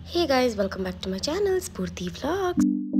Hey guys, welcome back to my channel, Spurti Vlogs.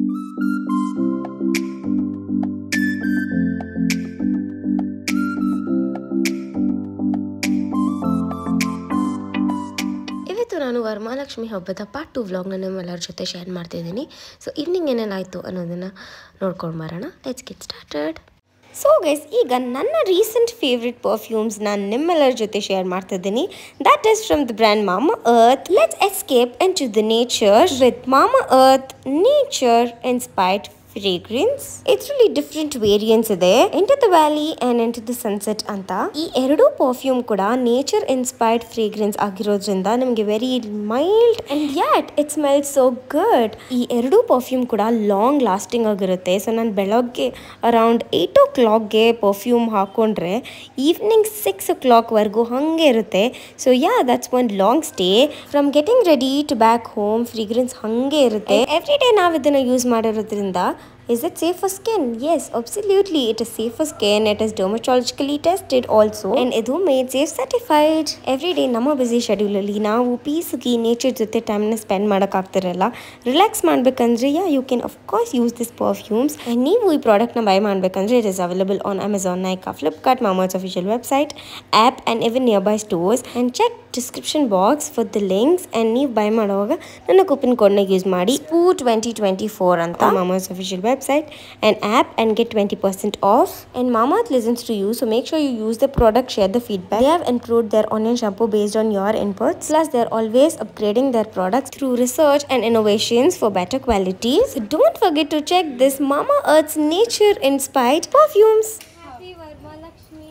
ಇವತ್ತು ನಾನು ವರಮಹಾಲಕ್ಷ್ಮಿ ಹಬ್ಬದ ಪಾರ್ಟ್ ಟು ವ್ಲಾಗ್ನ ನಿಮ್ಮೆಲ್ಲರ ಜೊತೆ ಶೇರ್ ಮಾಡ್ತಿದ್ದೀನಿ ಸೊ ಈವ್ನಿಂಗ್ ಏನೇನಾಯಿತು ಅನ್ನೋದನ್ನು ನೋಡ್ಕೊಂಡು ಬರೋಣ let's get started so guys ಈಗ ನನ್ನ ರೀಸೆಂಟ್ ಫೇವ್ರೆಟ್ ಪರ್ಫ್ಯೂಮ್ಸ್ ನಾನು ನಿಮ್ಮೆಲ್ಲರ ಜೊತೆ ಶೇರ್ ಮಾಡ್ತಿದ್ದೀನಿ that is from the brand Mamaearth let's escape into the nature with Mamaearth nature inspired fragrance ಇದರಲ್ಲಿ ಡಿಫ್ರೆಂಟ್ ವೇರಿಯನ್ಸ್ ಇದೆ into the valley and into the sunset ಅಂತ ಈ ಎರಡೂ perfume ಕೂಡ ನೇಚರ್ ಇನ್ಸ್ಪೈರ್ಡ್ ಫ್ರೇಗ್ರೆನ್ಸ್ ಆಗಿರೋದ್ರಿಂದ ನಿಮಗೆ very mild and yet it smell so good ಈ ಎರಡೂ ಪರ್ಫ್ಯೂಮ್ ಕೂಡ ಲಾಂಗ್ ಲಾಸ್ಟಿಂಗ್ ಆಗಿರುತ್ತೆ ಸೊ ನಾನು ಬೆಳಗ್ಗೆ ಅರೌಂಡ್ ಏಯ್ಟ್ ಓ ಕ್ಲಾಕ್ಗೆ ಪರ್ಫ್ಯೂಮ್ ಹಾಕೊಂಡ್ರೆ ಈವ್ನಿಂಗ್ ಸಿಕ್ಸ್ ಓ ಕ್ಲಾಕ್ವರೆಗೂ ಹಾಗೆ ಇರುತ್ತೆ so yeah that's one long stay from getting ready to back home fragrance ಹಾಗೆ ಇರುತ್ತೆ ಎವ್ರಿ ಡೇ ನಾವು ಇದನ್ನು ಯೂಸ್ ಮಾಡಿರೋದ್ರಿಂದ Is it safe for skin? Yes, absolutely. It is safe for skin. It is dermatologically tested also. And ಇದು made safe certified every day ನಮ್ಮ busy ಶೆಡ್ಯೂಲಲ್ಲಿ ನಾವು ಪೀಸ್ಗೆ ನೇಚರ್ ಜೊತೆ ಟೈಮ್ನ ಸ್ಪೆಂಡ್ ಮಾಡೋಕ್ಕಾಗ್ತಿರಲ್ಲ ರಿಲ್ಯಾಕ್ಸ್ ಮಾಡಬೇಕಂದ್ರೆ yeah you can course use this perfumes and ನೀವು ಈ ಪ್ರಾಡಕ್ಟ್ನ ಬೈ ಮಾಡಬೇಕಂದ್ರೆ it is available on Amazon Nykaa Flipkart Mamaearth's official website app and even nearby stores and check description box for the links and ನೀವು buy ಮಾಡುವಾಗ ನನ್ನ coupon ಕೋಡ್ನ use ಮಾಡಿ ಪೂ ಟ್ವೆಂಟಿ ಟ್ವೆಂಟಿ ಫೋರ್ ಅಂತ Mamaearth's official website and app and get 20% off. And Mamaearth listens to you, so make sure you use the product, share the feedback. They have improved their onion shampoo based on your inputs. Plus, they're always upgrading their products through research and innovations for better quality. So don't forget to check this Mama Earth's nature-inspired perfumes. Happy Varmalakshmi,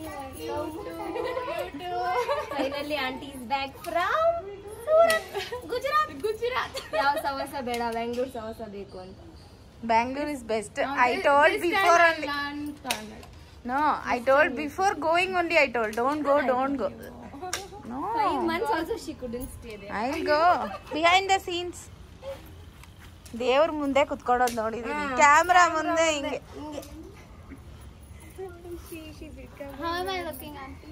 welcome to Finally, auntie is back from Surat, Gujarat. Gujarat. ಯಾವ ಸವಸ ಬೇಡ ಬೆಂಗಳೂರು ಸವಸ ಬೇಕು ಅಂತ Bangalore is best. I told before only. No, I told before going only. I told don't go, don't go. No, Five months also she couldn't stay there. I'll go behind the scenes. ದೇವ್ರ ಮುಂದೆ ಕುತ್ಕೊಳ್ಳೋದು ನೋಡಿದೀನಿ camera ಮುಂದೆ ಹಿಂಗೆ How am I looking, auntie?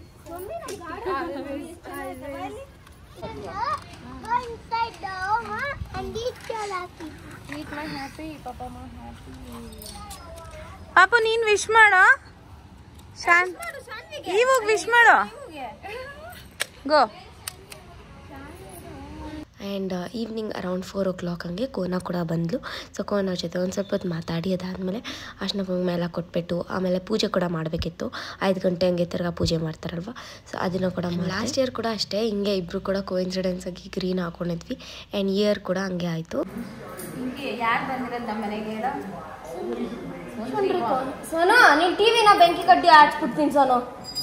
inside the huh? and eat your lucky. Eat my happy, Papa my happy. ಪಾಪು ನೀನ್ wish ಮಾಡೋ ಶಾನ್ ಇವಾಗ wish ಮಾಡೋ go and evening around four o'clock ಹಂಗೆ ಕೋನ ಕೂಡ ಬಂದಳು ಸೊ ಕೋನ ಜೊತೆ ಒಂದು ಸ್ವಲ್ಪ ಹೊತ್ತು ಮಾತಾಡಿ ಅದಾದಮೇಲೆ ಅರ್ಶಿನ ಕುಂಕುಮ ಎಲ್ಲ ಕೊಟ್ಬಿಟ್ಟು ಆಮೇಲೆ ಪೂಜೆ ಕೂಡ ಮಾಡಬೇಕಿತ್ತು ಐದು ಗಂಟೆ ಹಂಗೆ ತಿರ್ಗಾ ಪೂಜೆ ಮಾಡ್ತಾರಲ್ವ ಸೊ ಅದನ್ನು ಕೂಡ ಲಾಸ್ಟ್ ಇಯರ್ ಕೂಡ ಅಷ್ಟೇ ಹಿಂಗೆ ಇಬ್ಬರು ಕೂಡ ಕೋಇನ್ಸಿಡೆನ್ಸ್ ಆಗಿ ಗ್ರೀನ್ ಹಾಕೊಂಡಿದ್ವಿ ಆ್ಯಂಡ್ ಇಯರ್ ಕೂಡ ಹಂಗೆ ಆಯಿತು ಯಾರು ಬಂದಿರೋದು ನಮ್ಮ ಮನೆಗೆ ಹೇಳ ಸೋನು ನೀನ್ ಟಿವಿನ ಬೆಂಕಿ ಕಡ್ಡಿ ಆಡ್ಸ್ಬಿಡ್ತೀನಿ ಸೋನು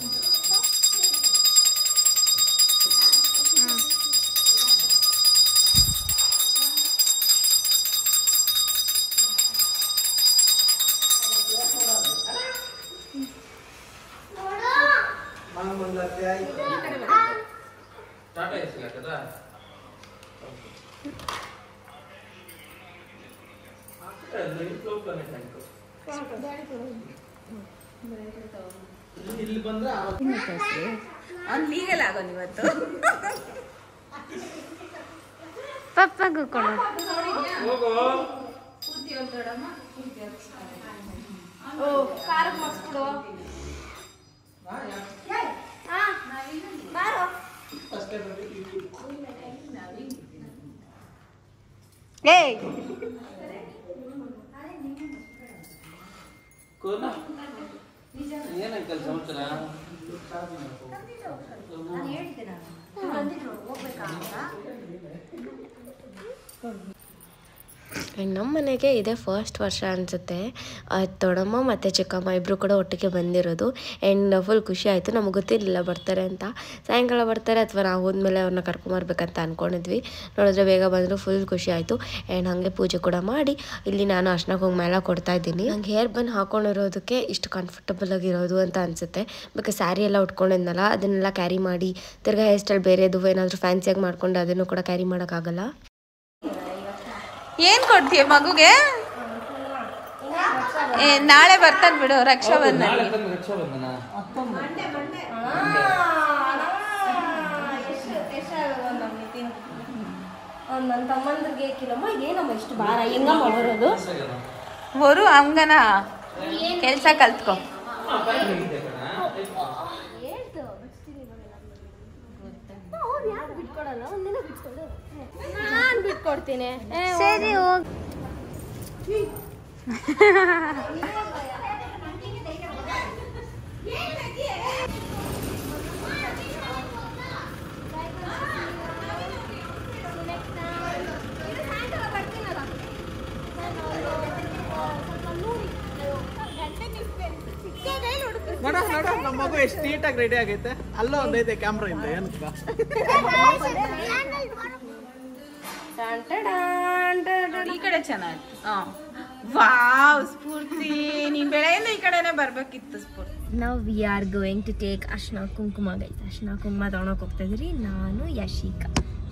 ಅವ್ನು ಲೀಗಲ್ ಆಗೋನ್ ಇವತ್ತು ಪಪ್ಪಗೂ ಕೊಡು ಏಯ್ ಏನಂಕಲ್ ಸಮಾಚಾರ ಆ್ಯಂಡ್ ನಮ್ಮ ಮನೆಗೆ ಇದೇ ಫಸ್ಟ್ ವರ್ಷ ಅನಿಸುತ್ತೆ ದೊಡ್ಡಮ್ಮ ಮತ್ತು ಚಿಕ್ಕಮ್ಮ ಇಬ್ಬರು ಕೂಡ ಒಟ್ಟಿಗೆ ಬಂದಿರೋದು ಆ್ಯಂಡ್ ಫುಲ್ ಖುಷಿ ಆಯಿತು ನಮಗೆ ಗೊತ್ತಿರಲಿಲ್ಲ ಬರ್ತಾರೆ ಅಂತ ಸಾಯಂಕಾಲ ಬರ್ತಾರೆ ಅಥವಾ ನಾವು ಹೋದ್ಮೇಲೆ ಅವ್ರನ್ನ ಕರ್ಕೊಂಬರ್ಬೇಕಂತ ಅಂದ್ಕೊಂಡಿದ್ವಿ ನೋಡಿದ್ರೆ ಬೇಗ ಬಂದರು ಫುಲ್ ಖುಷಿ ಆಯಿತು ಆ್ಯಂಡ್ ಹಾಗೆ ಪೂಜೆ ಕೂಡ ಮಾಡಿ ಇಲ್ಲಿ ನಾನು ಅರ್ಶಿನ ಕುಂಕುಮ ಎಲ್ಲ ಕೊಡ್ತಾ ಇದ್ದೀನಿ ನಂಗೆ ಹೇರ್ ಬನ್ ಹಾಕೊಂಡಿರೋದಕ್ಕೆ ಇಷ್ಟು ಕಂಫರ್ಟಬಲ್ ಆಗಿರೋದು ಅಂತ ಅನಿಸುತ್ತೆ ಬಿಕಾಸ್ ಸ್ಯಾರಿ ಎಲ್ಲ ಉಟ್ಕೊಂಡಿದ್ನಲ್ಲ ಅದನ್ನೆಲ್ಲ ಕ್ಯಾರಿ ಮಾಡಿ ತಿರ್ಗಾ ಹೇರ್ ಸ್ಟೈಲ್ ಬೇರೆದು ಏನಾದರೂ ಫ್ಯಾನ್ಸಿಯಾಗಿ ಮಾಡ್ಕೊಂಡು ಅದನ್ನು ಕೂಡ ಕ್ಯಾರಿ ಮಾಡೋಕ್ಕಾಗಲ್ಲ ಏನ್ ಕೊಡ್ತೀಯ ಮಗುಗೆ ಏ ನಾಳೆ ಬರ್ತಾನೆ ಬಿಡು ರಕ್ಷಾಬಂಧನ ನಾಳೆ ಬಂದು ರಕ್ಷಾಬಂಧನ ನನ್ನ ತಮ್ಮಂದ್ರಿಗೆ ಕಿಲಮ್ಮ ಏನಮ್ಮ ಇಷ್ಟು ಭಾರ ಹೆಂಗಮ್ಮ ಬರೋದು ವರು ಹಂಗನ ಕೆಲ್ಸ ಕಲ್ತ್ಕೊ ಬಿಟ್ಕೊಡಲ್ಲ ಒಂದಿನ ಬಿಟ್ಕೊಡು ನಾನು ಬಿಟ್ಕೊಡ್ತೀನಿ ಸರಿ ಹೋಗ್ ನೋಡ ನೋಡ ನಮ್ಮ ಮಗು ಎಷ್ಟು ನೀಟಾಗಿ ರೆಡಿ ಆಗೈತೆ ಅಲ್ಲೂ ಒಂದೈತೆ ಕ್ಯಾಮ್ರಾ ಇಂದ ಏನಕ್ಕ ಈ ಕಡೆ ಚೆನ್ನಾಗಿ ವಾವ್ ಸ್ಫೂರ್ತಿ ನೀನ್ ಬೆಳೆಯಿಂದ ಈ ಕಡೆನೆ ಬರ್ಬೇಕಿತ್ತು ಸ್ಫೂರ್ತಿ ನಾವು we are going to take ಅರ್ಶನ ಕುಂಕುಮ ಗೈಸ್ ಅರ್ಶನ ಕುಂಕುಮ ತಗೊಳಕ್ ಹೋಗ್ತಾ ಇದ್ರಿ ನಾನು ಯಶಿಕಾ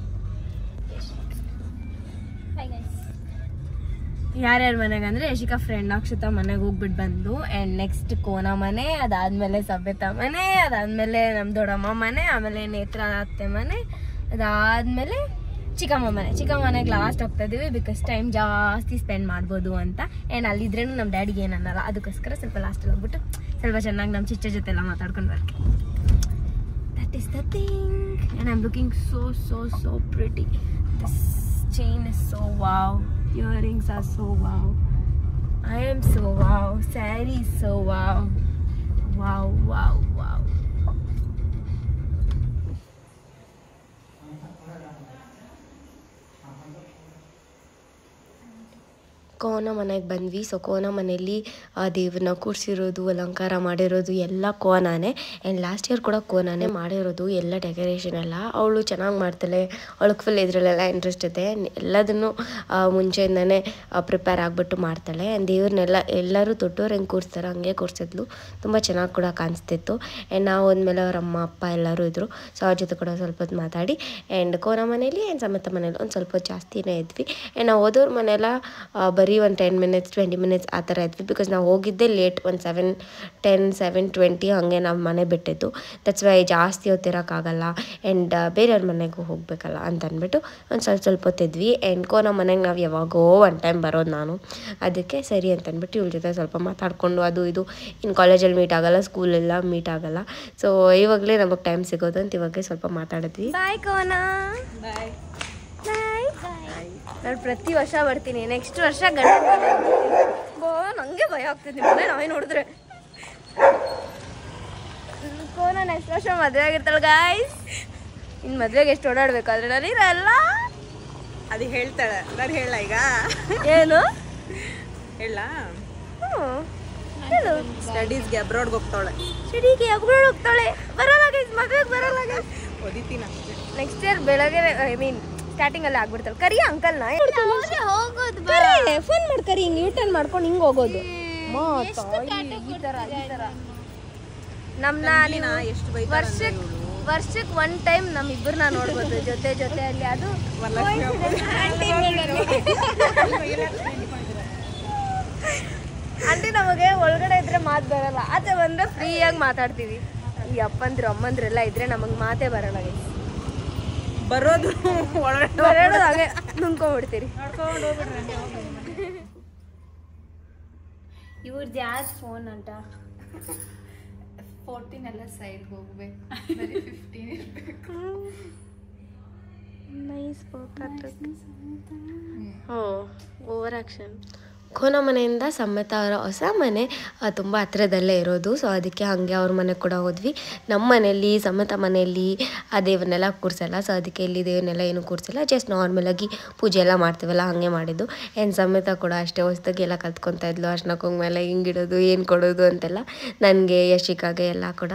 ಯಾರ್ಯಾರ ಮನೆಗೆ ಅಂದ್ರೆ ಯಶಿಕಾ ಫ್ರೆಂಡ್ ಅಕ್ಷತಾ ಮನೆಗೆ ಹೋಗ್ಬಿಟ್ಟು ಬಂದು ಆ್ಯಂಡ್ ನೆಕ್ಸ್ಟ್ ಕೋನ ಮನೆ ಅದಾದ್ಮೇಲೆ ಸಭ್ಯತಾ ಮನೆ ಅದಾದ್ಮೇಲೆ ನಮ್ಮ ದೊಡ್ಡಮ್ಮ ಮನೆ ಆಮೇಲೆ ನೇತ್ರ ಅತ್ತೆ ಮನೆ ಅದಾದ್ಮೇಲೆ ಚಿಕ್ಕಮ್ಮ ಮನೆ ಚಿಕ್ಕಮ್ಮ ಮನೆಗೆ ಲಾಸ್ಟ್ ಹೋಗ್ತಾ ಇದೀವಿ ಬಿಕಾಸ್ ಟೈಮ್ ಜಾಸ್ತಿ ಸ್ಪೆಂಡ್ ಮಾಡ್ಬೋದು ಅಂತ ಆ್ಯಂಡ್ ಅಲ್ಲಿದ್ರೇನು ನಮ್ಮ ಡ್ಯಾಡಿಗೆ ಏನು ಅನ್ನಲ್ಲ ಅದಕ್ಕೋಸ್ಕರ ಸ್ವಲ್ಪ ಲಾಸ್ಟಲ್ಲಿ ಹೋಗ್ಬಿಟ್ಟು ಸ್ವಲ್ಪ ಚೆನ್ನಾಗಿ ನಮ್ಮ ಚಿಚ್ಚ ಜೊತೆ ಎಲ್ಲ ಮಾತಾಡ್ಕೊಂಡು ಬರ್ತೀವಿ that is the thing and i'm looking so so so pretty this chain is so wow earrings are so wow i am so wow saree is so wow wow wow wow ಕೋನ ಮನೆಗೆ ಬಂದ್ವಿ so ಕೋನ ಮನೆಯಲ್ಲಿ ಆ ದೇವ್ರನ್ನ ಕೂರಿಸಿರೋದು ಅಲಂಕಾರ ಮಾಡಿರೋದು ಎಲ್ಲ ಕೋನಾನೇ ಆ್ಯಂಡ್ ಲಾಸ್ಟ್ ಇಯರ್ ಕೂಡ ಕೋನಾನೇ ಮಾಡಿರೋದು ಎಲ್ಲ ಡೆಕೋರೇಷನ್ ಎಲ್ಲ ಅವಳು ಚೆನ್ನಾಗಿ ಮಾಡ್ತಾಳೆ ಅವಳಿಗೆ ಫುಲ್ ಇದರಲ್ಲೆಲ್ಲ ಇಂಟ್ರೆಸ್ಟ್ ಇದೆ ಎಲ್ಲದನ್ನು ಆ, ಮುಂಚೆಯಿಂದನೇ ಪ್ರಿಪೇರ್ ಆಗಿಬಿಟ್ಟು ಮಾಡ್ತಾಳೆ ಆ್ಯಂಡ್ ದೇವ್ರನ್ನೆಲ್ಲ ಎಲ್ಲರೂ ದೊಡ್ಡವ್ರು ಹೆಂಗೆ ಕೂರಿಸ್ತಾರೆ ಹಂಗೆ ಕೂರಿಸಿದ್ಲು ತುಂಬ ಚೆನ್ನಾಗಿ ಕೂಡ ಕಾಣಿಸ್ತಿತ್ತು ಆ್ಯಂಡ್ ನಾವು ಹೋದ್ಮೇಲೆ ಅವ್ರ ಅಮ್ಮ ಅಪ್ಪ ಎಲ್ಲರೂ ಇದ್ದರು ಸೊ ಅವ್ರ ಜೊತೆ ಕೂಡ ಸ್ವಲ್ಪ ಹೊತ್ತು ಮಾತಾಡಿ ಆ್ಯಂಡ್ ಕೋನ ಮನೇಲಿ ಆ್ಯಂಡ್ ಸಮೇತ ಮನೇಲಿ ಒಂದು ಸ್ವಲ್ಪ ಹೊತ್ತು ಜಾಸ್ತಿನೇ ಇದ್ವಿ ಆ್ಯಂಡ್ ನಾವು ಹೋದವ್ರ ಮನೆಯೆಲ್ಲ ಆ, ಬರೀ ಒಂದು ಟೆನ್ ಮಿನಿಟ್ಸ್ ಟ್ವೆಂಟಿ ಮಿನಿಟ್ಸ್ ಆ ಥರ ಇದ್ವಿ ಬಿಕಾಸ್ ನಾವು ಹೋಗಿದ್ದೆ ಲೇಟ್ ಒಂದು ಸೆವೆನ್ ಟೆನ್ ಸೆವೆನ್ ಟ್ವೆಂಟಿ ಹಾಗೆ ನಾವು ಮನೆ ಬಿಟ್ಟಿದ್ದು ದಟ್ಸ್ ವೈ ಜಾಸ್ತಿ ಹೊತ್ತಿರೋಕ್ಕಾಗಲ್ಲ ಆ್ಯಂಡ್ ಬೇರೆಯವ್ರ ಮನೆಗೂ ಹೋಗಬೇಕಲ್ಲ ಅಂತ ಅಂದ್ಬಿಟ್ಟು ಒಂದು ಸ್ವಲ್ಪ ಸ್ವಲ್ಪ ಹೊತ್ತಿದ್ವಿ ಆ್ಯಂಡ್ ಕೋನ ಮನೆಗೆ ನಾವು ಯಾವಾಗೋ ಒನ್ ಟೈಮ್ ಬರೋದು ನಾನು ಅದಕ್ಕೆ ಸರಿ ಅಂತ ಅಂದ್ಬಿಟ್ಟು ಇವ್ಳ ಜೊತೆ ಸ್ವಲ್ಪ ಮಾತಾಡಿಕೊಂಡು ಅದು ಇದು ಇನ್ನು ಕಾಲೇಜಲ್ಲಿ ಮೀಟ್ ಆಗಲ್ಲ ಸ್ಕೂಲೆಲ್ಲ ಮೀಟ್ ಆಗಲ್ಲ ಸೊ ಇವಾಗಲೇ ನಮಗೆ ಟೈಮ್ ಸಿಗೋದು ಅಂತ ಇವಾಗಲೇ ಸ್ವಲ್ಪ ಮಾತಾಡಿದ್ವಿ ಬಾಯ್ ಕೋನ ಬಾಯ್ ನಾನು ಪ್ರತಿ ವರ್ಷ ಬರ್ತೀನಿ ನೆಕ್ಸ್ಟ್ ವರ್ಷ ಗಂಡ ಬೋ ನಂಗೆ ಭಯ ಆಗ್ತದೆ ನಿಮ್ಮನೆ ನಾವೇ ನೋಡಿದ್ರೆ ಕೋನ ನೆಕ್ಸ್ಟ್ ವರ್ಷ ಮದುವೆ ಆಗಿರ್ತಾಳೆ ಗಾಯ್ಸ್ ಇನ್ನು ಮದುವೆಗೆ ಎಷ್ಟು ಓಡಾಡ್ಬೇಕಾದ್ರೆ ನಾನು ಇರಲ್ಲ ಅದು ಹೇಳ್ತಾಳೆ ನಾನು ಹೇಳ ಈಗ ಏನು ಹೇಳ ಹ್ಞೂ ಹೇಳು ಸ್ಟಡೀಸ್ಗೆ ಅಬ್ರಾಡ್ಗೆ ಹೋಗ್ತಾಳೆ ಸಿಡಿಗೆ ಅಬ್ರೋಡ್ ಹೋಗ್ತಾಳೆ ಬರಲ್ಲ ಗೈಸ್ ಮದುವೆಗೆ ಬರಲ್ಲ ಗೈಸ್ ಓದಿತೀನಿ ಅಷ್ಟೇ ನೆಕ್ಸ್ಟ್ ಇಯರ್ ಬೆಳಗ್ಗೆ ಐ ಮೀನ್ ಸ್ಟಾರ್ಟಿಂಗ್ ಅಲ್ಲಿ ಆಗ್ಬಿಡ್ತಾಳೆ ಕರಿ ಅಂಕಲ್ನ ಹೋಗೋದು ಫೋನ್ ಮಾಡಿ ಕರಿ ಹಿಂಗೆ ಯೂಟರ್ನ್ ಮಾಡ್ಕೊಂಡು ಹಿಂಗೆ ಹೋಗೋದು ಮಾತಾಯಿ, ಈ ತರ ಈ ತರ ನಮ್ನ ನೀವು ಎಷ್ಟು ವರ್ಷಕ್ ವರ್ಷಕ್ ಒನ್ ಟೈಮ್ ನಮ್ ಇಬ್ಬರನ್ನ ನೋಡ್ಬೋದು ಜೊತೆ ಜೊತೆ ಅಲ್ಲಿ ಅದು ಆಂಟಿ ನಮಗೆ ಒಳಗಡೆ ಇದ್ರೆ ಮಾತು ಬರಲ್ಲ ಆಚೆ ಬಂದ್ರೆ ಫ್ರೀಯಾಗಿ ಮಾತಾಡ್ತೀವಿ ಈ ಅಪ್ಪಂದ್ರು ಅಮ್ಮಂದ್ರೆಲ್ಲ ಇದ್ರೆ ನಮಗೆ ಮಾತೇ ಬರಲ್ಲ guys. ಬರೋದು ಒಳಗಡೆ ಬರೋದು ಹಾಗೆ ನುಂಗ್ಕೊಂಡ್ಬಿಡ್ತೀರಿ ಇವ್ರದ್ದು ಯಾವ್ದು ಫೋನ್ ಅಂತ ಫೋರ್ಟೀನ್ ಎಲ್ಲ ಸೈಡ್ಗೆ ಹೋಗ್ಬೇಕು ಬರೀ ಫಿಫ್ಟೀನ್ ಇರಬೇಕು ನೈಸ್ ಓ ಓವರ್ ಆಕ್ಷನ್ ಕೋನ ಮನೆಯಿಂದ ಸಮೇತ ಅವರ ಹೊಸ ಮನೆ ತುಂಬ ಹತ್ರದಲ್ಲೇ ಇರೋದು ಸೊ ಅದಕ್ಕೆ ಹಾಗೆ ಅವ್ರ ಮನೆಗೆ ಕೂಡ ಹೋದ್ವಿ ನಮ್ಮ ಮನೆಯಲ್ಲಿ ಸಮೇತ ಮನೆಯಲ್ಲಿ ಆ ದೇವನ್ನೆಲ್ಲ ಕೂರಿಸಲ್ಲ ಸೊ ಅದಕ್ಕೆ ಇಲ್ಲಿ ದೇವನ್ನೆಲ್ಲ ಏನು ಕೂರಿಸಲ್ಲ ಜಸ್ಟ್ ನಾರ್ಮಲಾಗಿ ಪೂಜೆ ಎಲ್ಲ ಮಾಡ್ತೀವಲ್ಲ ಹಾಗೆ ಮಾಡಿದ್ದು ಏನು ಸಮೇತ ಕೂಡ ಅಷ್ಟೇ ಹೊಸ್ದಾಗಿ ಎಲ್ಲ ಕಲ್ತ್ಕೊತಾ ಇದ್ಲು ಅರ್ಶಿನ ಕುಂಕುಮ ಎಲ್ಲ ಹಿಂಗಿಡೋದು ಏನು ಕೊಡೋದು ಅಂತೆಲ್ಲ ನನಗೆ ಯಶಿಕಾಗೆ ಎಲ್ಲ ಕೂಡ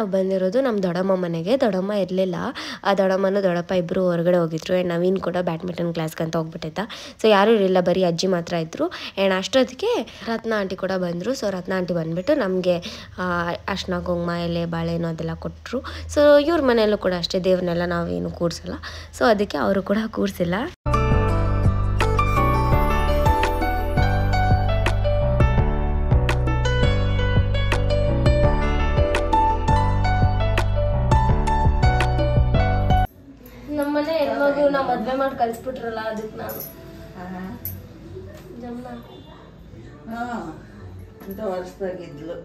ನಾವು ಬಂದಿರೋದು ನಮ್ಮ ದೊಡ್ಡಮ್ಮ ಮನೆಗೆ ದೊಡ್ಡಮ್ಮ ಇರಲಿಲ್ಲ ಆ ದೊಡ್ಡಮ್ಮನ ದೊಡ್ಡಪ್ಪ ಇಬ್ಬರು ಹೊರಗಡೆ ಹೋಗಿದ್ರು ಆ್ಯಂಡ್ ನವೀನ್ ಕೂಡ ಬ್ಯಾಡ್ಮಿಂಟನ್ ಕ್ಲಾಸ್ಗೆ ಅಂತ ಹೋಗ್ಬಿಟ್ಟಿದ್ದ ಸೊ ಯಾರೂ ಇರಲಿಲ್ಲ ಬರೀ ಅಜ್ಜಿ ಮಾತ್ರ ಇದ್ದರು ಆ್ಯಂಡ್ ಅಷ್ಟೊತ್ತಿಗೆ ರತ್ನ ಆಂಟಿ ಕೂಡ ಬಂದರು ಸೊ ರತ್ನ ಆಂಟಿ ಬಂದುಬಿಟ್ಟು ನಮಗೆ ಅರ್ಶಿನ ಕುಂಕುಮ ಎಲೆ ಬಾಳೆಹಣ್ಣು ಅದೆಲ್ಲ ಕೊಟ್ಟರು ಸೊ ಇವ್ರ ಮನೆಯಲ್ಲೂ ಕೂಡ ಅಷ್ಟೇ ದೇವ್ರನ್ನೆಲ್ಲ ನಾವೇನು ಕೂರಿಸಲ್ಲ ಸೊ ಅದಕ್ಕೆ ಅವರು ಕೂಡ ಕೂರಿಸಿಲ್ಲ ನಮ್ಮನೆ ಹೆಣ್ಮಗು ನಾ ಮದ್ವೆ ಮಾಡಿ ಕಳ್ಸ್ಬಿಟ್ರಲ್ಲ ಅದಕ್ಕೆ ನಾನು ಜಮ್ನ ಅಂತ ವರ್ಷದಾಗಿದ್ಲು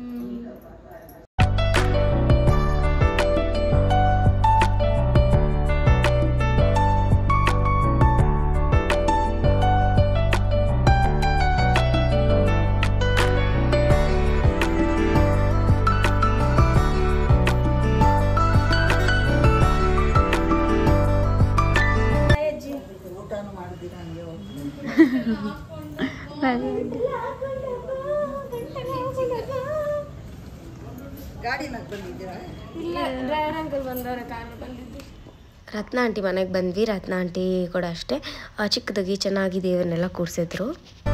ಊಟನೂ ಮಾಡಿದಿರ ಹಂಗೆ ಹೋಗಿ ಗಾಡಿನಾಗ ಬಂದಿದ್ದೀರಾ ಇಲ್ಲ ಡ್ರೈವರ್ ಅಂಕಲ್ ಬಂದವ್ರೆ ಕಾರ್ ಬಂದಿದ್ದು ರತ್ನ ಆಂಟಿ ಮನೆಗೆ ಬಂದ್ವಿ ರತ್ನ ಆಂಟಿ ಕೂಡ ಅಷ್ಟೇ ಆ, ಚಿಕ್ಕದಾಗಿ ಚೆನ್ನಾಗಿ ದೇವ್ರನ್ನೆಲ್ಲ ಕೂರಿಸಿದ್ರು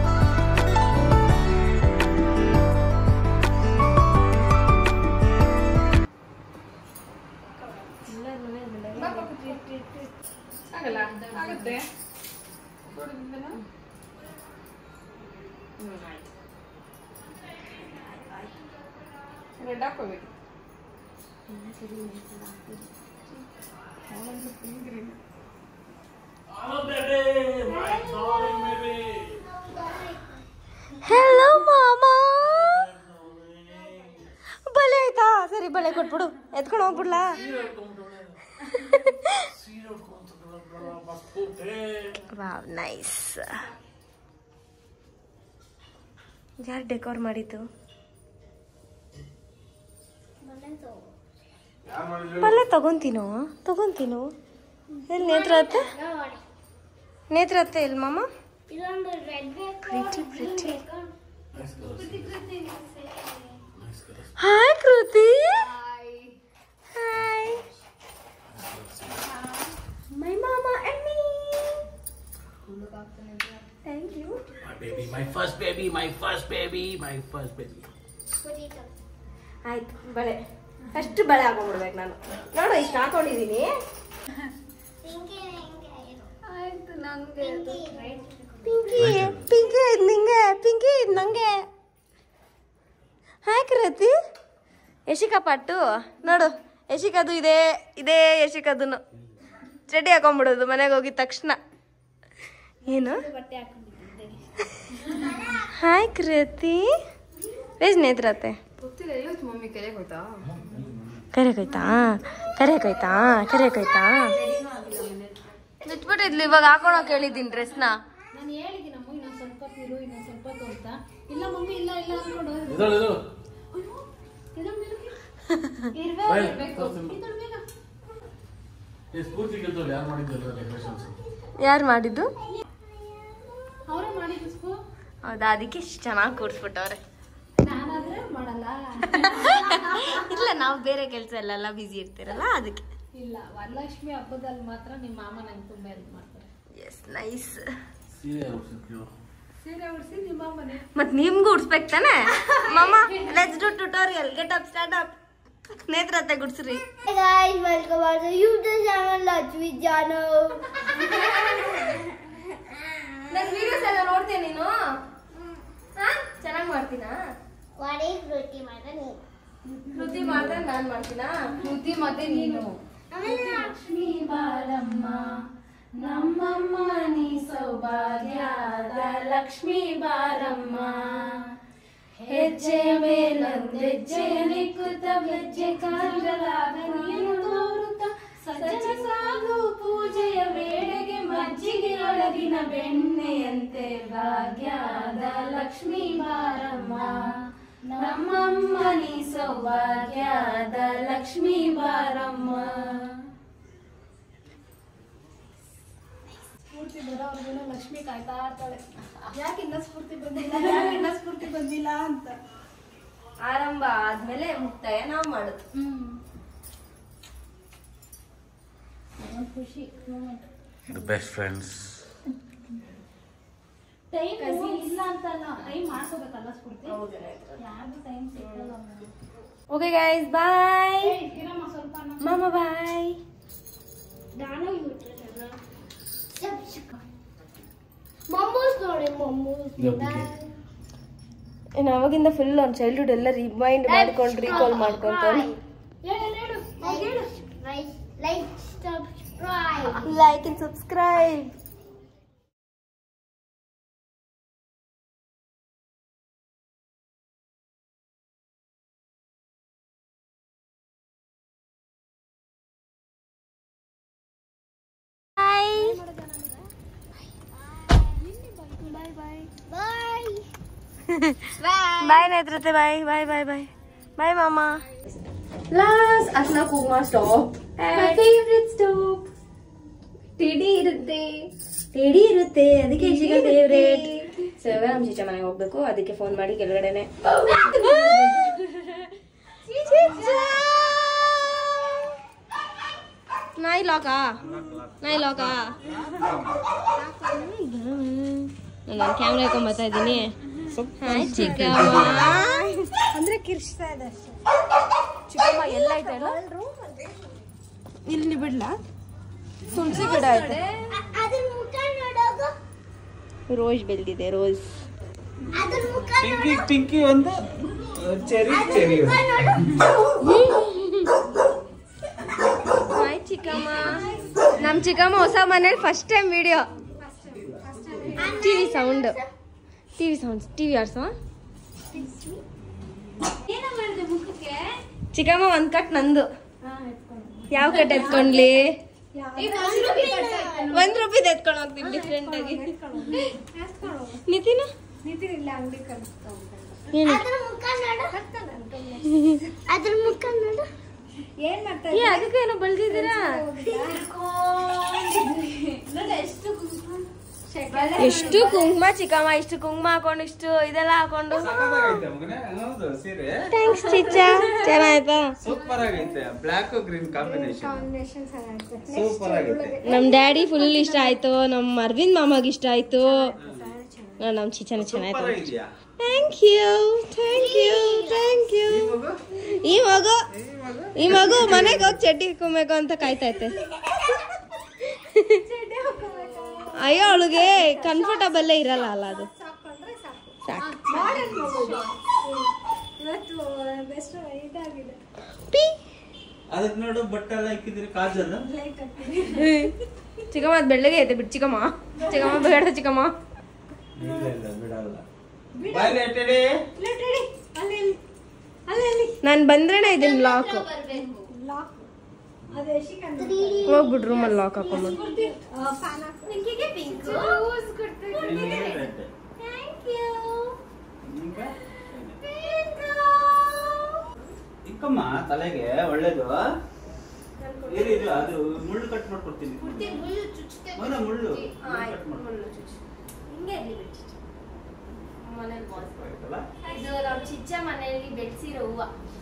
ಹೆಲೋ ಮಾಮಾ ಬಲೆ ಆಯ್ತಾ ಸರಿ ಬಳೆ ಕೊಟ್ಬಿಡು ಎತ್ಕೊಂಡು ಹೋಗ್ಬಿಡ್ಲಾ ವಾವ್ ನೈಸ್ ಯಾರು ಡೆಕೋರ್ ಮಾಡಿದ್ದು ಪಲ್ಲೆ ತಗೊಂತೀನೋ ತಗೊಂತೀನೋ ಎಲ್ಲಿ ನೇತ್ರ ಅತ್ತೆ ನೇತ್ರ ಅತ್ತೆ ಎಲ್ಲಿ ಮಾಮ ಇದೊಂದು red pretty pretty hi Kriti hi my mama and me thank you My baby, my first baby, my first baby, my first baby. ಆಯ್ತು ಬಳೆ ಅಷ್ಟು ಬಳೆ ಹಾಕೊಂಡ್ಬಿಡ್ಬೇಕು ನಾನು ನೋಡು ಇಷ್ಟು ಹಾಕೊಂಡಿದ್ದೀನಿ ಆಯ್ತು ನಂಗೆ ಪಿಂಕಿ ಪಿಂಕಿ ಇದು ನಿಂಗೆ ಪಿಂಕಿ ಇದು ನಂಗೆ ಹಾಯ್ ಕೃತಿ ಯಶಿಕಾ ಪಟ್ಟು ನೋಡು ಯಶಿಕದು ಇದೇ ಇದೇ ಯಶಿಕದನು ಚಡ್ಡಿ ಹಾಕೊಂಡ್ಬಿಡೋದು ಮನೆಗೆ ಹೋಗಿದ ತಕ್ಷಣ ಏನು ಹಾಯ್ ಕೃತಿ ವೇಜ್ ನೇತ್ರತೆ ಗೊತ್ತಿಲ್ಲ ಇವತ್ತು ಮಮ್ಮಿ ಕೆರೆಗೆ ಹೋಯ್ತಾ ಕರೆಯೋಕಾಯ್ತಾ ಕರೆಯೋಕಾಯ್ತಾ ಕರೆಯೋಕಾಯ್ತಾ ಬಿಟ್ಬಿಟ್ಟಿದ್ಲು ಇವಾಗ ಹಾಕೊಳಕ್ ಹೇಳಿದ್ದೀನಿ ಡ್ರೆಸ್ನ ನಾನು ಹೇಳಿದ್ದೀನಿ ಅಮ್ಮ ಇನ್ನೊಂದು ಸ್ವಲ್ಪ ಹೊತ್ತು ಇರು ಇನ್ನೊಂದು ಸ್ವಲ್ಪ ಹೊತ್ತು ಅಂತ ಇಲ್ಲ ಮಮ್ಮಿ ಇಲ್ಲ ಇಲ್ಲ ಅನ್ಕೊಂಡು ಇದಳು ಇದು ಈ ಸ್ಫೂರ್ತಿ ಗೆದ್ದವ್ರು ಯಾರು ಮಾಡಿದ್ದಲ್ಲ ಡೆಕೋರೇಷನ್ಸ್ ಯಾರು ಮಾಡಿದ್ದು ಅವರೇ ಮಾಡಿದ್ದು ಸ್ಕೂ ಹೌದಾ ಅದಕ್ಕೆ ಇಷ್ಟು ಚೆನ್ನಾಗಿ ಕೂರಿಸ್ಬಿಟ್ಟವ್ರೆ ನಾನಾದ್ರೆ ಮಾಡಲ್ಲ ಇಲ್ಲ ನಾವು ಬೇರೆ ಕೆಲಸ ಎಲ್ಲೆಲ್ಲ ಬ್ಯುಸಿ ಇರ್ತೀರಲ್ಲ ಅದಕ್ಕೆ ಇಲ್ಲ ವರಲಕ್ಷ್ಮಿ ಹಬ್ಬದಲ್ಲಿ ಮಾತ್ರ ನಿಮ್ಮ ಮಾಮ ನಂಗೆ ತುಂಬಾ ಹೆಲ್ಪ್ ಮಾಡ್ತಾರೆ ಎಸ್ ನೈಸ್ ಸೀರೆ ಯಾರು ಉಡ್ಸಿದ್ರು? ಸೀರೆ ಉಡ್ಸಿ ನಿಮ್ಮ ಮಾಮನೆ ಮತ್ ನಿಮ್ಗೂ ಉಡ್ಸ್ಬೇಕು ತಾನೆ ಮಾಮ let's do tutorial get up start up ನೇತ್ರತೆ ಗುಡ್ಸ್ರಿ Hey guys, welcome back to YouTube channel Lakshmi Channel. ನನ್ ವಿಡಿಯೋಸ್ ಎಲ್ಲ ನೋಡ್ತೀಯ ನೀನು ಚೆನ್ನಾಗಿ ಮಾಡ್ತೀನಾ What is Ruti Madan? ಕೃತಿ ಮಾಡ್ದೆ ನಾನ್ ಮಾಡ್ತೀನಾ ಕೃತಿ ಮತ್ತೆ ನೀನು ಲಕ್ಷ್ಮೀ ಬಾರಮ್ಮ ನಮ್ಮಮ್ಮ ನೀ ಸೌಭಾಗ್ಯದ ಲಕ್ಷ್ಮೀ ಬಾರಮ್ಮ ಹೆಜ್ಜೆ ಮೇಲೊಂದು ಹೆಜ್ಜೆ ನಿಕ್ಕುತ್ತ ಹೆಜ್ಜೆ ಕಾಲಲಾಗ ನೀನು ತೋರುತ್ತ ಸಜ್ಜನ ಸಾಗು ಪೂಜೆಯ ವೇಳೆಗೆ ಮಜ್ಜಿಗೆ ಒಳಗಿನ ಬೆಣ್ಣೆಯಂತೆ ಭಾಗ್ಯದ ಲಕ್ಷ್ಮೀ ಬಾರಮ್ಮ ನಮ್ಮಮ್ಮ ನೀ ಸೌಭಾಗ್ಯದ ಲಕ್ಷ್ಮೀ ಬಾರಮ್ಮ ಸ್ಫೂರ್ತಿ ಬರೋವರೆಗೂ ಲಕ್ಷ್ಮಿ ಕಾಯ್ತಾ ಇರ್ತಾಳೆ ಯಾಕೆ ಇನ್ನ ಸ್ಫೂರ್ತಿ ಬಂದಿಲ್ಲ ಯಾಕೆ ಇನ್ನ ಸ್ಫೂರ್ತಿ ಬಂದಿಲ್ಲ ಅಂತ ಆರಂಭ ಆದ್ಮೇಲೆ ಮುಕ್ತಾಯ ನಾವು ಮಾಡೋದು ಒಂದು ಖುಷಿ moment The best friends. Time ಇಲ್ಲ ಅಂತಲ್ಲ ಟೈಮ್ ಮಾಡ್ಕೋಬೇಕಲ್ಲ ಸ್ಫೂರ್ತಿ ಯಾರ್ದು ಟೈಮ್ ಸಿಕ್ಕಲ್ಲ ಓಕೆ ಗೈಸ್ ಬಾಯ್ ಇರಮ್ಮ ಸ್ವಲ್ಪ ಮಾಮ ಬಾಯ್ ನಾನು ಮೊಮ್ಮೂಸ್ ನೋಡಿ ಮೊಮ್ಮೂಸ್ ಅವಾಗಿಂದ ಫುಲ್ ಅವ್ನ ಚೈಲ್ಡ್ಹುಡ್ ಎಲ್ಲ ರಿಮೈಂಡ್ ಮಾಡ್ಕೊಂಡು ರೀಕಾಲ್ ಮಾಡ್ಕೊಂತಾನೆ like like subscribe like and subscribe bye bye ನೇತ್ರತೆ bye bye bye bye bye ಮಾಮ ಲಾಸ್ ಅರ್ಶನ ಕುಂಕುಮ ಸ್ಟಾಪ್ ಮೈ ಫೇವ್ರೆಟ್ ಸ್ಟಾಪ್ ಟಿಡಿ ಇರುತ್ತೆ ಟಿಡಿ ಇರುತ್ತೆ ಅದಕ್ಕೆ ಇಶಿಕ ಫೇವ್ರೇಟ್ ಸೊ ಇವಾಗ ನಮ್ಮ ಚೀಚ ಮನೆಗೆ ಹೋಗ್ಬೇಕು ಅದಕ್ಕೆ ಫೋನ್ ಮಾಡಿ ಕೆಳಗಡೆನೆ ನಾಯಿ ಲಾಕಾ ನಾಯಿ ಲಾಕಾ ನಾನು ಕ್ಯಾಮ್ರಾ ಹಾಕೊಂಡ್ ಬರ್ತಾ ಇದ್ದೀನಿ ಹಾಯ್ ಚಿಕ್ಕಮ್ಮ ಅಂದ್ರೆ ಕಿರ್ಚ್ತಾ ಇದೆ ಚಿಕ್ಕಮ್ಮ ಎಲ್ಲ ಐತೆ ಅಲ್ಲ ಇಲ್ಲಿ ಬಿಡ್ಲಾ ಸುಳ್ಸಿ ಗಿಡ ಐತೆ ಅದ್ರ ಮುಖ ನೋಡೋಗು ರೋಸ್ ಬೆಳೆದಿದೆ ರೋಸ್ ಅದ್ರ ಮುಖ ಪಿಂಕಿ ಪಿಂಕಿ ಒಂದು ಚೆರಿ ಚೆರಿ ಹಾಯ್ ಚಿಕ್ಕಮ್ಮ ನಮ್ ಚಿಕ್ಕಮ್ಮ ಹೊಸ ಮನೇಲಿ first time video TV sound TV sound TV ಆಡ್ಸೋ ಏನ ಮಾಡಿದೆ ಮುಖಕ್ಕೆ ಚಿಕ್ಕಮ್ಮ ಒಂದ್ ಕಟ್ ನಂದು ಯಾವ ಕಟ್ ಎತ್ಕೊಂಡ್ಲಿ ಒಂದ್ ರೂಪಾಯಿ ಎತ್ಕೊಂಡು ಹೋಗ್ತೀನಿ ಡಿಫ್ರೆಂಟ್ ಆಗಿ ನಿತಿನ ಏನು ಅದ್ರ ಮುಖ ನೋಡು ಅದ್ರ ಮುಖ ನೋಡು ಏ ಅದಕ್ಕೆ ಏನೋ ಬೆಳ್ದಿದ್ದೀರಾ ಎಷ್ಟು ಕುಂಕುಮ ಚಿಕ್ಕಮ್ಮ ಇಷ್ಟು ಕುಂಕುಮ ಹಾಕೊಂಡು ಇಷ್ಟು ಇದೆಲ್ಲ ಹಾಕೊಂಡು ಸಖತ್ತಾಗೈತೆ ಮಗನೇ ಹೌದು ಸೀರೆ ಥ್ಯಾಂಕ್ಸ್ ಚಿಚ್ಚ ಚೆನ್ನಾಯ್ತಾ ಸೂಪರ್ ಆಗೈತೆ ಬ್ಲ್ಯಾಕ್ ಗ್ರೀನ್ ಕಾಂಬಿನೇಷನ್ ಸೂಪರ್ ಆಗೈತೆ ನಮ್ ಡ್ಯಾಡಿ ಫುಲ್ ಇಷ್ಟ ಆಯ್ತು ನಮ್ ಅರವಿಂದ್ ಮಾಮಾಗ್ ಇಷ್ಟ ಆಯ್ತು ನಾ- ನಮ್ ಚಿಚ್ಚನ ಸೂಪರ್ ಚೆನ್ನಾಯ್ತು ಆಗಿದ್ಯಾ thank you thank you thank you ಈ ಮಗು ಈ ಮಗು ಮನೆಗೆ ಹೋಗಿ ಚಡ್ಡಿ ಹಾಕೊಬೇಕು ಅಂತ ಕಾಯ್ತೈತೆ ಅಯ್ಯೋ ಅವಳಿಗೆ ಕಂಫರ್ಟಬಲ್ಲೇ ಇರಲ್ಲ ಅಲ್ಲ ಅದು ಸಾಕು ಪಿ ಅದಕ್ಕೆ ನೋಡು ಬಟ್ಟೆ ಎಲ್ಲ ಹಾಕಿದಿರಿ ಕಾಜಲ್ ಚಿಕ್ಕಮ್ಮ ಅದು ಬೆಳ್ಳಗೆ ಐತೆ ಬಿಟ್ಟು ಚಿಕ್ಕಮ್ಮ ಚಿಕ್ಕಮ್ಮ ಬೇಡ ಚಿಕ್ಕಮ್ಮ ಇಲ್ಲ ಇಲ್ಲ ಬಿಡಲ್ಲ ಬಾಯ್ ಲೇಟಡಿ ನಾನು ಬಂದ್ರೇನೆ ಇದನ್ನ ಲಾಕ್ ಹೋಗ್ಬಿಟ್ಟು ರೂಮಲ್ಲಿ ಲಾಕ್ ಹಾಕೊಂಬಂದು ಇಕ್ಕಮ್ಮ ತಲೆಗೆ ಒಳ್ಳೇದು ಇರು ಇರು ಅದು ಮುಳ್ಳು ಕಟ್ ಮಾಡ್ಕೊಡ್ತೀನಿ ಮನ ಮುಳ್ಳು ಕಟ್ ಆಯ್ತಲ್ಲ ಇದು ನಾವು ಚಿಚ್ಚ ಮನೆಯಲ್ಲಿ ಬೆಳೆಸಿರೋ ಹೂವ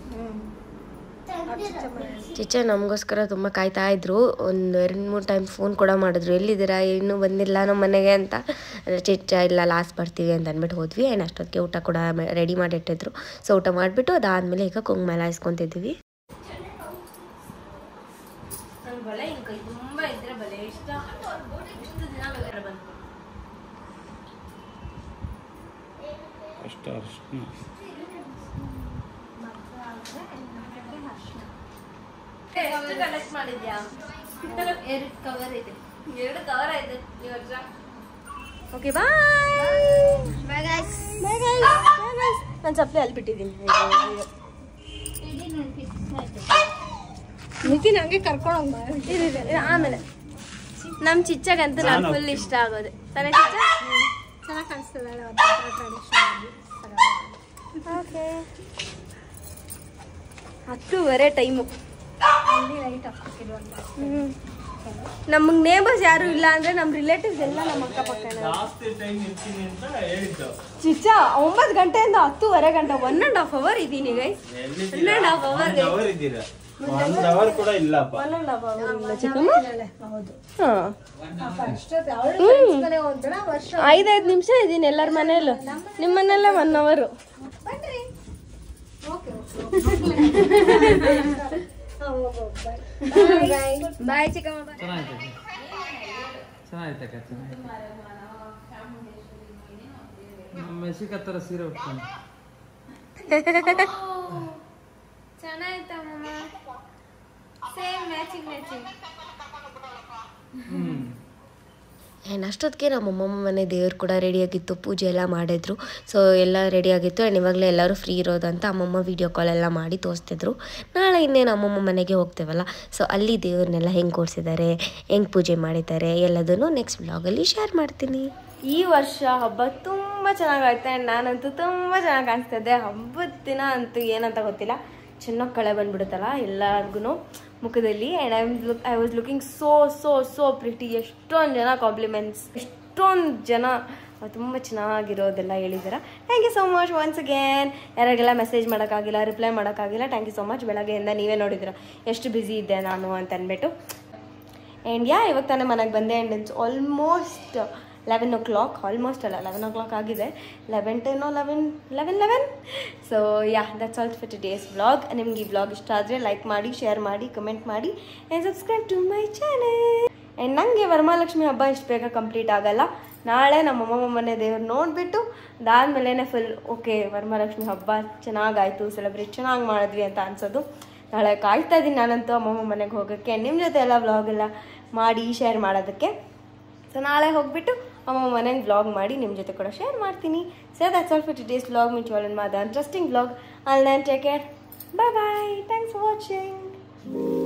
ಚಿಚ್ಚ ನಮಗೋಸ್ಕರ ತುಂಬ ಕಾಯ್ತಾ ಇದ್ರು ಒಂದು ಎರಡು ಮೂರು ಟೈಮ್ ಫೋನ್ ಕೂಡ ಮಾಡಿದ್ರು ಎಲ್ಲಿದ್ದೀರಾ ಇನ್ನೂ ಬಂದಿಲ್ಲ ನಮ್ಮ ಮನೆಗೆ ಅಂತ ಅಂದ್ರೆ ಚಿಚ್ಚ ಇಲ್ಲ ಲಾಸ್ಟ್ ಬರ್ತೀವಿ ಅಂತ ಅಂದ್ಬಿಟ್ಟು ಹೋದ್ವಿ ಆ್ಯಂಡ್ ಅಷ್ಟೊತ್ತಿಗೆ ಊಟ ಕೂಡ ರೆಡಿ ಮಾಡಿಟ್ಟಿದ್ರು ಸೊ ಊಟ ಮಾಡಿಬಿಟ್ಟು ಅದಾದಮೇಲೆ ಈಗ ಕುಂಕುಮ ಎಲ್ಲ ಇಸ್ಕೊತಿದ್ವಿ ನನ್ ಬಳೆ ಹಿಂಗ್ ಕೈ ತುಂಬಾ ಇದ್ರೆ ಬಳೆ ಇಷ್ಟ ಎಷ್ಟು ದಿನ ಬೇಕಾದ್ರೆ ಬಂತು ಅಷ್ಟು ಅರ್ಶಿನ ಎಷ್ಟು ಕಲೆಕ್ಟ್ ಮಾಡಿದ್ಯಾ ಎರಡು ಕವರ್ ಇದೆ ಎರಡು ಕವರ್ ಆಯ್ತು ಈ ವರ್ಷ okay bye bye guys bye guys ನಾನು ಚಪ್ಪಲಿ ಅಲ್ಲಿ ಬಿಟ್ಟಿದ್ದೀನಿ ನಿತಿನ್ ಹಂಗೆ ಕರ್ಕೊಂಡು ಹೋಗಿ ಆಮೇಲೆ ನಮ್ಮ ಚಿಚ್ಚಗಂತೂ ನಾನು ಫುಲ್ ಇಷ್ಟ ಆಗೋದೆ ತಾನೇ ಚಿಚ್ಚ ಚೆನ್ನಾಗಿ ಕಾಣಿಸ್ತದೆ ಓಕೆ ಹತ್ತೂವರೆ ಟೈಮು ನಮಗೆ ನೇಬರ್ಸ್ ಯಾರು ಇಲ್ಲ ಅಂದ್ರೆ ನಮ್ಮ ರಿಲೇಟಿವ್ಸ್ ಎಲ್ಲ ನಮ್ಮ ಅಕ್ಕಪಕ್ಕ ಜಾಸ್ತಿ ಟೈಮ್ ಇರ್ತೀನಿ ಅಂತ ಹೇಳಿದ್ದು ಚಿಚ್ಚ ಒಂಬತ್ತು ಗಂಟೆಯಿಂದ ಹತ್ತುವರೆ ಗಂಟೆ ಒನ್ ಅಂಡ್ ಹಾಫ್ ಅವರ್ ಇದ್ದೀನಿ guys one and half hour ಒಂದ್ ಅವರ್ ಇದ್ದೀರಾ ಒಂದ್ ಅವರ್ ಕೂಡ ಇಲ್ಲಪ್ಪ ಒನ್ ಅಂಡ್ ಹಾಫ್ ಅವರ್ ಇಲ್ಲ ಚಿಕ್ಕಮ್ಮ ಹಾ ಐದೈದು ನಿಮಿಷ ಇದ್ದೀನಿ ಎಲ್ಲರ ಮನೇಲೂ ನಿಮ್ಮ ಮನೆಯಲ್ಲೇ ಒನ್ ಅವರು ಬಾಯ್ ಚಿಕ್ಕಮ್ಮ ಬಾಯ್ ಚೆನ್ನಾಗೈತೆ ಚೆನ್ನಾಗೈತೆ ಮೆಸಿಕ ಹತ್ರ ಸೀರೆ ಉಟ್ಕೊಂಡು ಚೆನ್ನಾಯ್ತಮ್ಮ same matching matching hmm and ಅಷ್ಟೊತ್ತಿಗೆ ನಮ್ಮ ಅಮ್ಮಮ್ಮ ಮನೆ ದೇವ್ರು ಕೂಡ ರೆಡಿಯಾಗಿತ್ತು ಪೂಜೆ ಎಲ್ಲ ಮಾಡಿದ್ರು ಸೊ ಎಲ್ಲ ರೆಡಿಯಾಗಿತ್ತು ಆ್ಯಂಡ್ ಇವಾಗಲೇ ಎಲ್ಲರೂ ಫ್ರೀ ಇರೋದಂತ ಅಮ್ಮಮ್ಮ ವೀಡಿಯೋ ಕಾಲೆಲ್ಲ ಮಾಡಿ ತೋರಿಸ್ತಿದ್ರು ನಾಳೆ ಇನ್ನೇನು ಅಮ್ಮಮ್ಮ ಮನೆಗೆ ಹೋಗ್ತೇವಲ್ಲ ಸೊ ಅಲ್ಲಿ ದೇವ್ರನ್ನೆಲ್ಲ ಹೆಂಗೆ ಕೂರಿಸಿದ್ದಾರೆ ಹೆಂಗೆ ಪೂಜೆ ಮಾಡಿದ್ದಾರೆ ಎಲ್ಲದನ್ನು ನೆಕ್ಸ್ಟ್ ಬ್ಲಾಗಲ್ಲಿ ಶೇರ್ ಮಾಡ್ತೀನಿ ಈ ವರ್ಷ ಹಬ್ಬ ತುಂಬ ಚೆನ್ನಾಗಾಯ್ತು ಆ್ಯಂಡ್ ನಾನಂತೂ ತುಂಬ ಚೆನ್ನಾಗಿ ಕಾಣಿಸ್ತಾ ಇದ್ದೆ ಹಬ್ಬದ ದಿನ ಅಂತೂ ಏನಂತ ಗೊತ್ತಿಲ್ಲ ಚೆನ್ನಾಗಿ ಕಳೆ ಬಂದ್ಬಿಡುತ್ತಲ್ಲ ಎಲ್ಲರಿಗೂ ಮುಖದಲ್ಲಿ and I look I was looking so so so pretty ಎಷ್ಟೊಂದು ಜನ ಕಾಂಪ್ಲಿಮೆಂಟ್ಸ್ ಎಷ್ಟೊಂದು ಜನ ತುಂಬ ಚೆನ್ನಾಗಿರೋದೆಲ್ಲ ಹೇಳಿದ್ದೀರಾ thank you so much once again ಯಾರಿಗೆಲ್ಲ ಮೆಸೇಜ್ ಮಾಡೋಕ್ಕಾಗಿಲ್ಲ ರಿಪ್ಲೈ ಮಾಡೋಕ್ಕಾಗಿಲ್ಲ ಥ್ಯಾಂಕ್ ಯು ಸೋ ಮಚ್ ಬೆಳಗ್ಗೆಯಿಂದ ನೀವೇ ನೋಡಿದ್ದೀರಾ ಎಷ್ಟು ಬ್ಯುಸಿ ಇದ್ದೆ ನಾನು ಅಂತ ಅಂದ್ಬಿಟ್ಟು ಆ್ಯಂಡ್ ಯಾ ಇವಾಗ ತಾನೇ ಮನೆಗೆ ಬಂದೆ and it's almost eleven o'clock almost ಅಲ್ಲ ಲೆವೆನ್ ಓ ಕ್ಲಾಕ್ ಆಗಿದೆ ಲೆವೆನ್ ಟೆನೋ eleven eleven eleven so yeah that's all for today's vlog ನಿಮ್ಗೆ ಈ ವ್ಲಾಗ್ ಇಷ್ಟ ಆದರೆ ಲೈಕ್ ಮಾಡಿ ಶೇರ್ ಮಾಡಿ ಕಮೆಂಟ್ ಮಾಡಿ and subscribe to my channel and ನನಗೆ ವರಮಹಾಲಕ್ಷ್ಮಿ ಹಬ್ಬ ಇಷ್ಟು ಬೇಗ ಕಂಪ್ಲೀಟ್ ಆಗಲ್ಲ ನಾಳೆ ನಮ್ಮ ಅಮ್ಮಮ್ಮ ಮನೆ ದೇವ್ರು ನೋಡಿಬಿಟ್ಟು ಅದಾದಮೇಲೆ ಫುಲ್ ಓಕೆ ವರಮಹಾಲಕ್ಷ್ಮಿ ಹಬ್ಬ ಚೆನ್ನಾಗಾಯಿತು ಸೆಲೆಬ್ರೇಟ್ ಚೆನ್ನಾಗಿ ಮಾಡಿದ್ವಿ ಅಂತ ಅನ್ಸೋದು ನಾಳೆ ಕಾಯ್ತಾ ಇದ್ದೀನಿ ನಾನಂತೂ ಅಮ್ಮಮ್ಮ ಮನೆಗೆ ಹೋಗೋಕ್ಕೆ ನಿಮ್ಮ ಜೊತೆ ಎಲ್ಲ ವ್ಲಾಗ್ ಎಲ್ಲ ಮಾಡಿ ಶೇರ್ ಮಾಡೋದಕ್ಕೆ ಸೊ ನಾಳೆ ಹೋಗ್ಬಿಟ್ಟು ಅಮ್ಮ ಮನೆಗೆ ವ್ಲಾಗ್ ಮಾಡಿ ನಿಮ್ಮ ಜೊತೆ ಕೂಡ ಶೇರ್ ಮಾಡ್ತೀನಿ so that's all for today's vlog ಮಿಚ್ ಆಲ್ ಇನ್ ಮಾದ interesting vlog all then take care bye bye thanks for watching